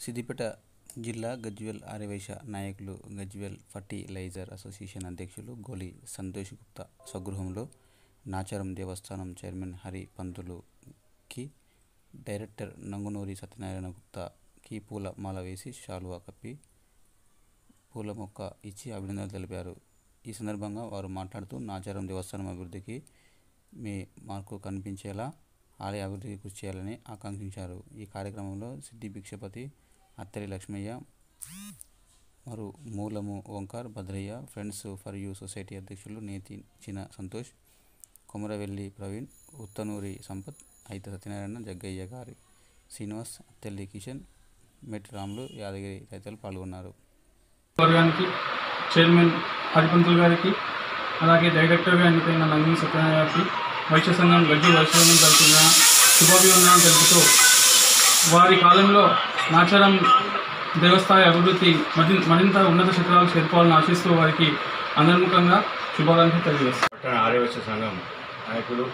సిద్దిపేట జిల్లా గజ్వేల్ ఆర్యవైశ్య నాయకులు Gajwel fertiliser association అధ్యక్షులు గోలి సంతోష్ గుప్తా స్వగృహంలో నాచారం దేవస్థానం చైర్మన్ హరి పంతులుకి డైరెక్టర్ నంగునూరి సత్యనారాయణ గుప్తాకి పూల మాల వేసి శాలువా కప్పి పూల మొక్క ఇచ్చి అభినందనలు తెలిపారు ఈ సందర్భంగా వారు మాట్లాడుతూ నాచారం దేవస్థానం అభివృద్ధికి మీ మార్కు కనిపించేలా ఆలయ అభివృద్ధికి కృషి చేయాలని ఆకాంక్షించారు ఈ కార్యక్రమంలో సిద్ధి భిక్షపతి అత్తరి లక్ష్మయ్య మరు మూలము Omkar Bhadraiah friends for you society అధ్యక్షులు నేతి చిన సంతోష్ కొమరవెల్లి ప్రవీణ్ ఉత్తనూరి సంపత్ అయిత సత్యనారాయణ జగ్గయ్య గారి శ్రీనివాస్ తెల్లి కిషన్ మెట్ రాములు యాదగిరి తదితరులు పాల్గొన్నారు వర్గానికి చైర్మన్ హరిపంతులు గారికి అలాగే డైరెక్టర్గా ఎన్నికైన నందిని సత్యనారాయణ గారికి వైశ్య సంఘం గడ్డి వైశ్య సంఘం తరఫున శుభాభివందనం తెలుపుతూ వారి కాలంలో నాచారం దేవస్థాయి అభివృద్ధి మరింత మరింత ఉన్నత శిఖరాలు చేరుకోవాలని ఆశిస్తూ వారికి అంతర్ముఖంగా శుభాకాంక్షలు తెలియజేస్తారు పట్టణ ఆర్యవైశ్య సంఘం నాయకులు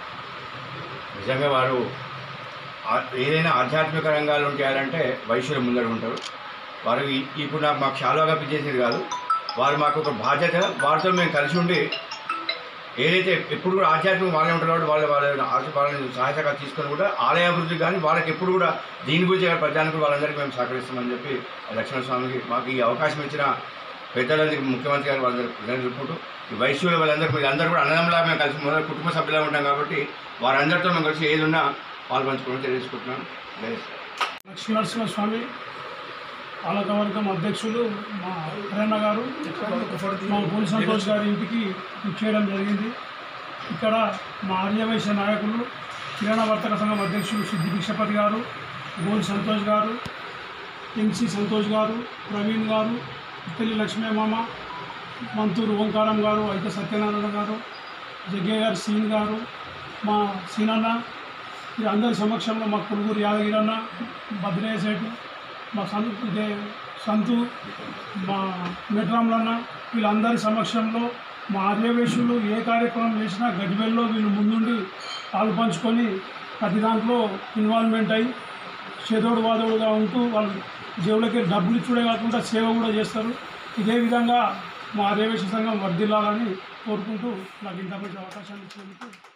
నిజంగా వారు ఆ- ఏదైనా ఆధ్యాత్మిక రంగాల్లో చేయాలంటే వైశ్యులు ముందర ఉంటారు వారు ఈ- ఇప్పుడు నాకు మాకు శాలువాగా పిచ్చేసేది కాదు వారు మాకు ఒక బాధ్యత వారితో మేము కలిసి ఉండి ఏదైతే ఎప్పుడు కూడా ఆధ్యాత్మిక వాళ్ళే ఉంటారు కాబట్టి వాళ్ళ వాళ్ళ ఆశ- వాళ్ళని సహాయతగా తీసుకొని కూడా ఆలయ అభివృద్ధి కానీ వాళ్ళకి ఎప్పుడు కూడా దీని గురించి కానీ ప్రజానికి కూడా వాళ్ళందరికీ మేము సహకరిస్తామని చెప్పి లక్ష్మణ స్వామికి మాకు ఈ అవకాశం ఇచ్చిన పెద్దలందరికీ ముఖ్యమంత్రి గారు వాళ్ళందరికీ కృతజ్ఞతలు చెప్పుకుంటూ ఈ వైశ్యుల వాళ్ళందరూ వీళ్ళందరూ కూడా అన్నదమ్ములా మేము కలిసి మొదలు కుటుంబ సభ్యులా ఉంటాం కాబట్టి వారందరితో మేము కలిసి ఏది ఉన్నా పాలు పంచుకోవడం తెలియజేసుకుంటున్నాం జై శ్రీరామ్. లక్ష్మీనరసింహ స్వామి పాలకవర్గం అధ్యక్షులు మా హరణ గారు మా గోల్ సంతోష్ గారి ఇంటికి చేయడం జరిగింది ఇక్కడ మా ఆర్యవైశ్య నాయకులు కిరాణా వర్తక సంఘం అధ్యక్షులు సిద్ధి భిక్షపతి గారు గోల్ సంతోష్ గారు ఎంసి సంతోష్ గారు ప్రవీణ్ గారు పెళ్లి లక్ష్మీ మామ మంతూరు ఓంకారం గారు అయితే సత్యనారాయణ గారు జగ్గయ్య గారు సీన్ గారు మా సీనన్న వీరందరి సమక్షంలో మా కొలుగురు యాదగిరి అన్న భద్రయ్య సేటు మా సంతు ఇదే సంతు మా మెట్రాములన్న వీళ్ళందరి సమక్షంలో మా ఆర్యవేశులు ఏ కార్యక్రమం చేసినా గజ్వెల్లో వీళ్ళు ముందుండి పాలు పంచుకొని ప్రతి దాంట్లో ఇన్వాల్వ్మెంట్ అయ్యి చేదోడు వాదోడుగా ఉంటూ వాళ్ళు జేబులకి డబ్బులు ఇచ్చుడే కాకుండా సేవ కూడా చేస్తారు ఇదే విధంగా మా ఆర్యవేశ సంఘం వర్ధిల్లాలని కోరుకుంటూ నాకు ఇంత మంచి అవకాశాన్ని ఇచ్చినందుకు